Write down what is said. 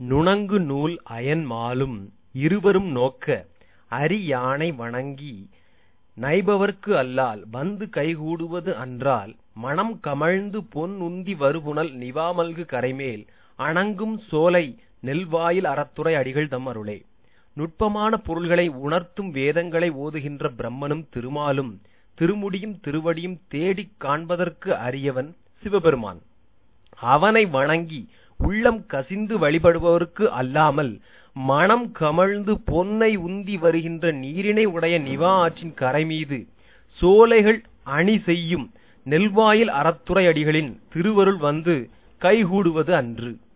நுணங்கு நூல் அயன் மாலும் இருவரும் நோக்க அரி யானை வணங்கி நைபவர்க்கு அல்லால் வந்து கைகூடுவது அன்றால் மணம் கமழ்ந்து பொன் உந்தி வருபுனல் நிவாமல்கு கரைமேல் அணங்கும் சோலை நெல்வாயில் அறத்துரை அடிகள் தம் அருளே நுட்பமான பொருள்களை உணர்த்தும் வேதங்களை ஓதுகின்ற பிரம்மனும் திருமாலும் திருமுடியும் திருவடியும் தேடிக் காண்பதற்கு அரியவன் சிவபெருமான் அவனை வணங்கி உள்ளம் கசிந்து வழிபடுபவர்க்கு அல்லாமல் மணம் கமழ்ந்து பொன்னை உந்தி வருகின்ற நீரினை உடைய நிவா ஆற்றின் கரைமீது சோலைகள் அணி செய்யும் நெல்வாயில் அறத்துரை அடிகளின் திருவருள் வந்து கைகூடுவது அன்று